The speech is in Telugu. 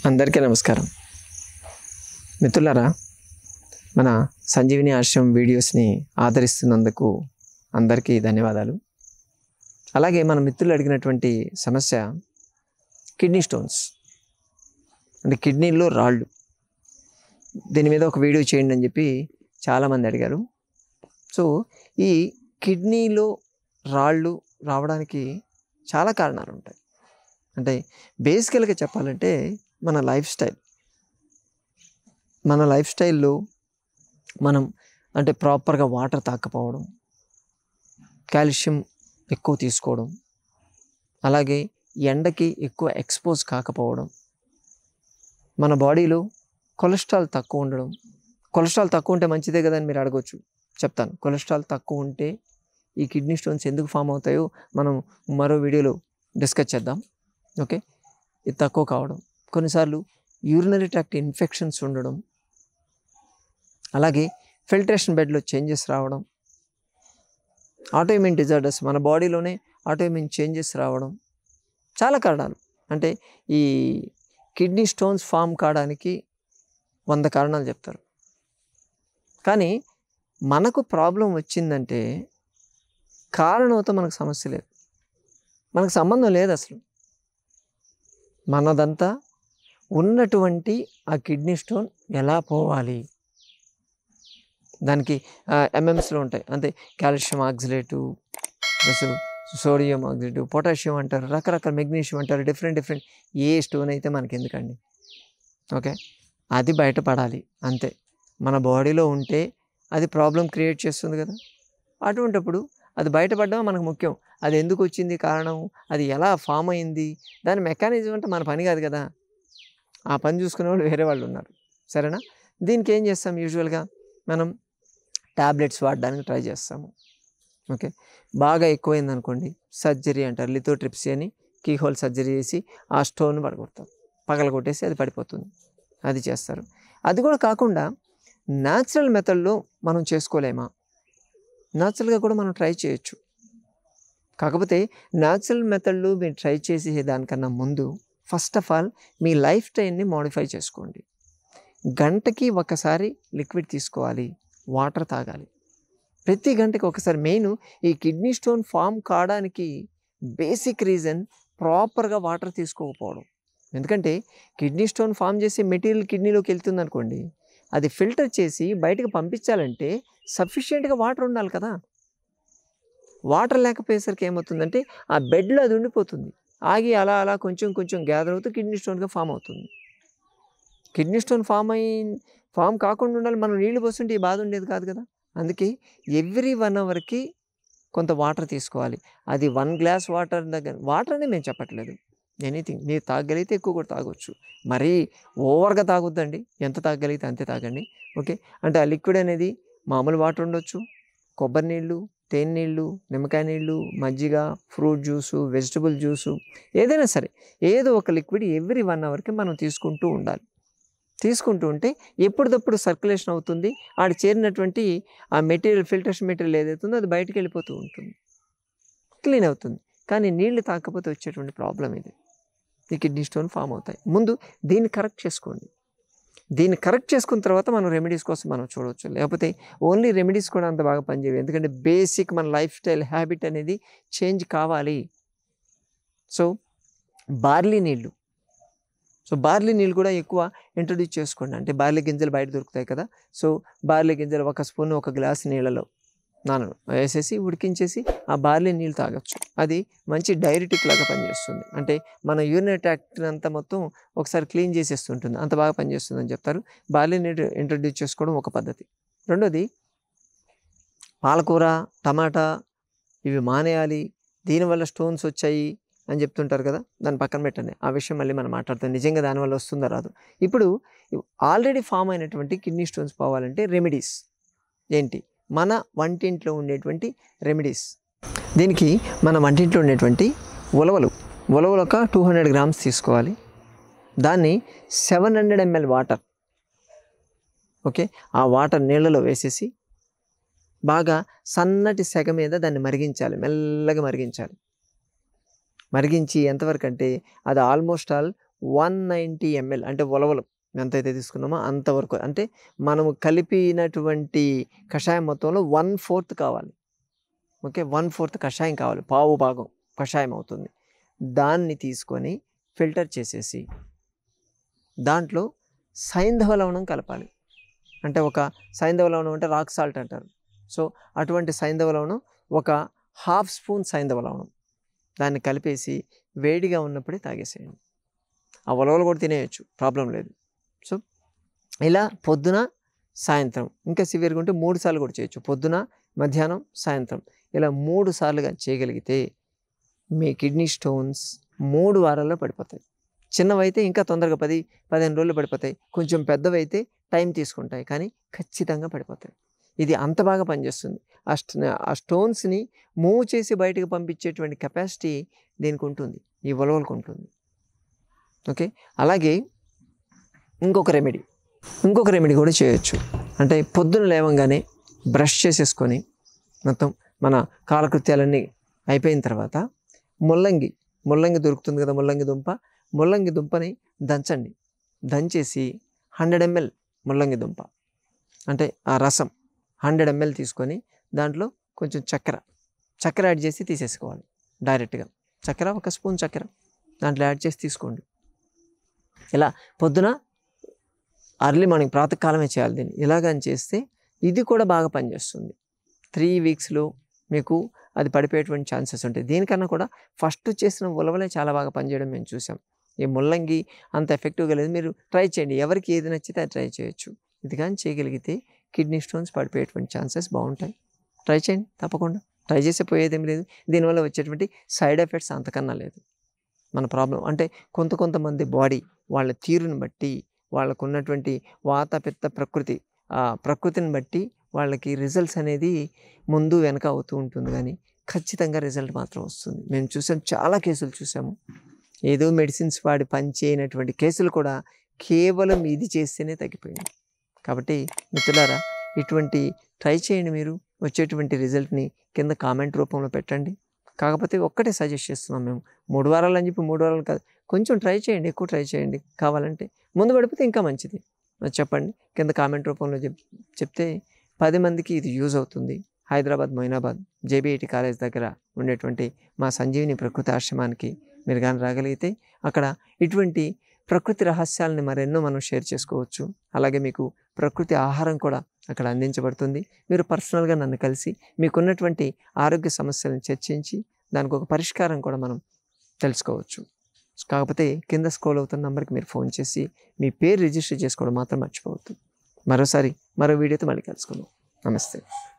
అందరికీ నమస్కారం మిత్రులారా మన సంజీవిని ఆశ్రమం వీడియోస్ని ఆదరిస్తున్నందుకు అందరికీ ధన్యవాదాలు అలాగే మన మిత్రులు అడిగినటువంటి సమస్య కిడ్నీ స్టోన్స్ అంటే కిడ్నీలో రాళ్ళు దీని మీద ఒక వీడియో చేయండి అని చెప్పి చాలామంది అడిగారు సో ఈ కిడ్నీలో రాళ్ళు రావడానికి చాలా కారణాలు ఉంటాయి అంటే బేసికల్గా చెప్పాలంటే మన లైఫ్ స్టైల్ మన లైఫ్ స్టైల్లో మనం అంటే ప్రాపర్గా వాటర్ తాకపోవడం కాల్షియం ఎక్కువ తీసుకోవడం అలాగే ఎండకి ఎక్కువ ఎక్స్పోజ్ కాకపోవడం మన బాడీలో కొలెస్ట్రాల్ తక్కువ ఉండడం కొలెస్ట్రాల్ తక్కువ ఉంటే మంచిదే కదా అని మీరు అడగొచ్చు చెప్తాను కొలెస్ట్రాల్ తక్కువ ఉంటే ఈ కిడ్నీ స్టోన్స్ ఎందుకు ఫామ్ అవుతాయో మనం మరో వీడియోలో డిస్కస్ చేద్దాం ఓకే ఇది తక్కువ కావడం కొన్నిసార్లు యూరినరీ ట్రాక్ట్ ఇన్ఫెక్షన్స్ ఉండడం అలాగే ఫిల్టరేషన్ బెడ్లో చేంజెస్ రావడం ఆటోఇమ్యూన్ డిజార్డర్స్ మన బాడీలోనే ఆటోఇమ్యూన్ చేంజెస్ రావడం చాలా కారణాలు అంటే ఈ కిడ్నీ స్టోన్స్ ఫామ్ కావడానికి వంద కారణాలు చెప్తారు కానీ మనకు ప్రాబ్లం వచ్చిందంటే కారణంతో మనకు సమస్య లేదు మనకు సంబంధం లేదు అసలు మనదంతా ఉన్నటువంటి ఆ కిడ్నీ స్టోన్ ఎలా పోవాలి దానికి ఎంఎంస్లో ఉంటాయి అంతే calcium oxalate plus sodium oxalate potassium అంటారు రకరకాల మెగ్నీషియం అంటారు డిఫరెంట్ డిఫరెంట్ ఏ స్టోన్ అయితే మనకి ఎందుకండి ఓకే అది బయటపడాలి అంతే మన బాడీలో ఉంటే అది ప్రాబ్లం క్రియేట్ చేస్తుంది కదా అటువంటిప్పుడు అది బయటపడడం మనకు ముఖ్యం అది ఎందుకు వచ్చింది కారణం అది ఎలా ఫామ్ అయింది దాని మెకానిజం అంటే మన పని కాదు కదా ఆ పని చూసుకునే వాళ్ళు వేరే వాళ్ళు ఉన్నారు సరేనా దీనికి ఏం చేస్తాం యూజువల్గా మనం ట్యాబ్లెట్స్ వాడడానికి ట్రై చేస్తాము ఓకే బాగా ఎక్కువైంది అనుకోండి సర్జరీ అంటారు లిథోట్రిప్సీ అని కీహోల్ సర్జరీ చేసి ఆ స్టోన్ పడగొడతారు పగల కొట్టేసి అది పడిపోతుంది అది చేస్తారు అది కూడా కాకుండా న్యాచురల్ మెథడ్లో మనం చేసుకోలేమా న్యాచురల్గా కూడా మనం ట్రై చేయొచ్చు కాకపోతే న్యాచురల్ మెథడ్లో మీరు ట్రై చేసే దానికన్నా ముందు ఫస్ట్ ఆఫ్ ఆల్ మీ లైఫ్ స్టైల్ని మోడిఫై చేసుకోండి గంటకి ఒకసారి లిక్విడ్ తీసుకోవాలి వాటర్ తాగాలి ప్రతి గంటకి ఒకసారి మెయిన్ ఈ కిడ్నీ స్టోన్ ఫామ్ కావడానికి బేసిక్ రీజన్ ప్రాపర్గా వాటర్ తీసుకోకపోవడం ఎందుకంటే కిడ్నీ స్టోన్ ఫామ్ చేసే మెటీరియల్ కిడ్నీలోకి వెళ్తుంది అనుకోండి అది ఫిల్టర్ చేసి బయటకు పంపించాలంటే సఫిషియెంట్గా వాటర్ ఉండాలి కదా వాటర్ లేకపోయేసరికి ఏమవుతుందంటే ఆ బెడ్లో అది ఉండిపోతుంది ఆగి అలా అలా కొంచెం కొంచెం గ్యాదర్ అవుతూ కిడ్నీ స్టోన్గా ఫామ్ అవుతుంది కిడ్నీ స్టోన్ ఫామ్ అయి ఫామ్ కాకుండా ఉండాలి మనం నీళ్లు పోస్తుంటే ఈ బాధ ఉండేది కాదు కదా అందుకే ఎవ్రీ వన్ అవర్కి కొంత వాటర్ తీసుకోవాలి అది వన్ గ్లాస్ వాటర్ దగ్గర వాటర్ అని మేము చెప్పట్లేదు ఎనీథింగ్ మీరు తాగగలిగితే ఎక్కువ కూడా తాగొచ్చు మరీ ఓవర్గా తాగొద్దండి ఎంత తాగగలిగితే అంతే తాగండి ఓకే అంటే ఆ లిక్విడ్ అనేది మామూలు వాటర్ ఉండొచ్చు కొబ్బరి నీళ్ళు తేనె నీళ్ళు నిమ్మకాయ నీళ్ళు మజ్జిగ ఫ్రూట్ జ్యూసు వెజిటబుల్ జ్యూసు ఏదైనా సరే ఏదో ఒక లిక్విడ్ ఎవ్రీ వన్ అవర్కి మనం తీసుకుంటూ ఉండాలి తీసుకుంటూ ఉంటే ఎప్పటికప్పుడు సర్క్యులేషన్ అవుతుంది ఆడ చేరినటువంటి ఆ మెటీరియల్ ఫిల్టరేషన్ మెటీరియల్ ఏదైతుందో అది బయటికి వెళ్ళిపోతూ ఉంటుంది క్లీన్ అవుతుంది కానీ నీళ్లు తాకపోతే వచ్చేటువంటి ప్రాబ్లం ఇది ఈ కిడ్నీ స్టోన్ ఫామ్ అవుతాయి ముందు దీన్ని కరెక్ట్ చేసుకోండి దీన్ని కరెక్ట్ చేసుకున్న తర్వాత మనం రెమెడీస్ కోసం మనం చూడవచ్చు లేకపోతే ఓన్లీ రెమెడీస్ కూడా అంత బాగా పనిచేయవు ఎందుకంటే బేసిక్ మన లైఫ్ స్టైల్ హ్యాబిట్ అనేది చేంజ్ కావాలి సో బార్లీ నీళ్ళు సో బార్లీ నీళ్ళు కూడా ఎక్కువ ఇంట్రడ్యూస్ చేసుకోండి అంటే బార్లీ గింజలు బయట దొరుకుతాయి కదా సో బార్లీ గింజలు ఒక స్పూన్ ఒక గ్లాస్ నీళ్ళలో నాన వేసేసి ఉడికించేసి ఆ బార్లీ నీళ్ళు తాగొచ్చు అది మంచి డైరెటిక్ లాగా పనిచేస్తుంది అంటే మన యూరినరీ ట్రాక్ట్ అంతా మొత్తం ఒకసారి క్లీన్ చేసేస్తుంటుంది అంత బాగా పనిచేస్తుంది అని చెప్తారు బార్లీ నీళ్ళు ఇంట్రడ్యూస్ చేసుకోవడం ఒక పద్ధతి రెండోది పాలకూర టమాటా ఇవి మానేయాలి దీనివల్ల స్టోన్స్ వచ్చాయి అని చెప్తుంటారు కదా దాన్ని పక్కన పెట్టండి ఆ విషయం మళ్ళీ మనం మాట్లాడతాం నిజంగా దానివల్ల వస్తుందా రాదు ఇప్పుడు ఆల్రెడీ ఫామ్ అయినటువంటి కిడ్నీ స్టోన్స్ పోవాలంటే రెమెడీస్ ఏంటి మన వంటింట్లో ఉండేటువంటి రెమెడీస్ దీనికి మన వంటింట్లో ఉండేటువంటి ఉలవలు ఉలవలు ఒక టూ హండ్రెడ్ గ్రామ్స్ తీసుకోవాలి దాన్ని seven hundred ml water okay ఆ వాటర్ నీళ్ళలో వేసేసి బాగా సన్నటి సెగ మీద దాన్ని మరిగించాలి మెల్లగా మరిగించాలి మరిగించి ఎంతవరకు అంటే అది almost all one ninety ml అంటే ఉలవలు ఎంతైతే తీసుకున్నామో అంతవరకు అంటే మనము కలిపినటువంటి కషాయం మొత్తంలో వన్ ఫోర్త్ కావాలి ఓకే వన్ ఫోర్త్ కషాయం కావాలి పావు భాగం కషాయం అవుతుంది దాన్ని తీసుకొని ఫిల్టర్ చేసేసి దాంట్లో సైంధవ లవణం కలపాలి అంటే ఒక సైంధవ లవణం అంటే రాక్ సాల్ట్ అంటారు సో అటువంటి సైంధవ లవణం ఒక హాఫ్ స్పూన్ సైంధవ లవణం దాన్ని కలిపేసి వేడిగా ఉన్నప్పుడే తాగేసేయండి ఆ ఉలవలు కూడా తినేయచ్చు ప్రాబ్లం లేదు సో ఇలా పొద్దున సాయంత్రం ఇంకా సివియర్గా ఉంటే మూడు సార్లు కూడా చేయొచ్చు పొద్దున మధ్యాహ్నం సాయంత్రం ఇలా మూడు సార్లుగా చేయగలిగితే మీ కిడ్నీ స్టోన్స్ మూడు వారాల్లో పడిపోతాయి చిన్నవైతే ఇంకా తొందరగా పది పదిహేను రోజులు పడిపోతాయి కొంచెం పెద్దవైతే టైం తీసుకుంటాయి కానీ ఖచ్చితంగా పడిపోతాయి ఇది అంత బాగా పనిచేస్తుంది ఆ స్ట- ఆ స్టోన్స్ని మూవ్ చేసి బయటకు పంపించేటువంటి కెపాసిటీ దీనికి ఉంటుంది ఈ ఉలవలకు ఉంటుంది ఓకే అలాగే ఇంకొక రెమెడీ ఇంకొక రెమెడీ కూడా చేయొచ్చు అంటే పొద్దున లేవంగానే బ్రష్ చేసేసుకొని మొత్తం మన కాలకృత్యాలన్నీ అయిపోయిన తర్వాత ముల్లంగి ముల్లంగి దొరుకుతుంది కదా ముల్లంగి దుంప ముల్లంగి దుంపని దంచండి దంచేసి హండ్రెడ్ ఎంఎల్ ముల్లంగి దుంప అంటే ఆ రసం హండ్రెడ్ ఎంఎల్ తీసుకొని దాంట్లో కొంచెం చక్కెర చక్కెర యాడ్ చేసి తీసేసుకోవాలి డైరెక్ట్గా చక్కెర ఒక స్పూన్ చక్కెర దాంట్లో యాడ్ చేసి తీసుకోండి ఇలా పొద్దున అర్లీ మార్నింగ్ ప్రాతకాలమే చేయాలి దీన్ని ఇలాగని చేస్తే ఇది కూడా బాగా పనిచేస్తుంది త్రీ వీక్స్లో మీకు అది పడిపోయేటువంటి ఛాన్సెస్ ఉంటాయి దీనికన్నా కూడా ఫస్ట్ చేసిన ఉలవలే చాలా బాగా పనిచేయడం మేము చూసాం ఈ ముల్లంగి అంత ఎఫెక్టివ్గా లేదు మీరు ట్రై చేయండి ఎవరికి ఏది నచ్చితే అది ట్రై చేయొచ్చు ఇది కానీ చేయగలిగితే కిడ్నీ స్టోన్స్ పడిపోయేటువంటి ఛాన్సెస్ బాగుంటాయి ట్రై చేయండి తప్పకుండా ట్రై చేసే పోయేదేం లేదు దీనివల్ల వచ్చేటువంటి సైడ్ ఎఫెక్ట్స్ అంతకన్నా లేదు మన ప్రాబ్లం అంటే కొంత కొంతమంది బాడీ వాళ్ళ తీరుని బట్టి వాళ్ళకు ఉన్నటువంటి వాత పిత్త ప్రకృతి ఆ ప్రకృతిని బట్టి వాళ్ళకి రిజల్ట్స్ అనేది ముందు వెనక అవుతూ ఉంటుంది కానీ ఖచ్చితంగా రిజల్ట్ మాత్రం వస్తుంది మేము చూసాం చాలా కేసులు చూసాము ఏదో మెడిసిన్స్ వాడి పనిచేయనటువంటి కేసులు కూడా కేవలం ఇది చేస్తేనే తగ్గిపోయింది కాబట్టి మిత్రులారా ఇటువంటి ట్రై చేయండి మీరు వచ్చేటువంటి రిజల్ట్ని కింద కామెంట్ రూపంలో పెట్టండి కాకపోతే ఒక్కటే సజెస్ట్ చేస్తున్నాం మేము మూడు వారాలు అని చెప్పి మూడు వారాలు కాదు కొంచెం ట్రై చేయండి ఎక్కువ ట్రై చేయండి కావాలంటే ముందు పడిపోతే ఇంకా మంచిది మరి చెప్పండి కింద కామెంట్ రూపంలో చెప్ చెప్తే పది మందికి ఇది యూజ్ అవుతుంది హైదరాబాద్ మొయినాబాద్ జేబీఐటి కాలేజ్ దగ్గర ఉండేటువంటి మా సంజీవిని ప్రకృతి ఆశ్రమానికి మీరు కానీ రాగలిగితే అక్కడ ఇటువంటి ప్రకృతి రహస్యాలని మరెన్నో మనం షేర్ చేసుకోవచ్చు అలాగే మీకు ప్రకృతి ఆహారం కూడా అక్కడ అందించబడుతుంది మీరు పర్సనల్గా నన్ను కలిసి మీకున్నటువంటి ఆరోగ్య సమస్యలను చర్చించి దానికి ఒక పరిష్కారం కూడా మనం తెలుసుకోవచ్చు కాకపోతే కింద స్క్రోల్ అవుతున్న నెంబర్కి మీరు ఫోన్ చేసి మీ పేరు రిజిస్టర్ చేసుకోవడం మాత్రం మర్చిపోవద్దు మరోసారి మరో వీడియోతో మళ్ళీ కలుసుకుందాం నమస్తే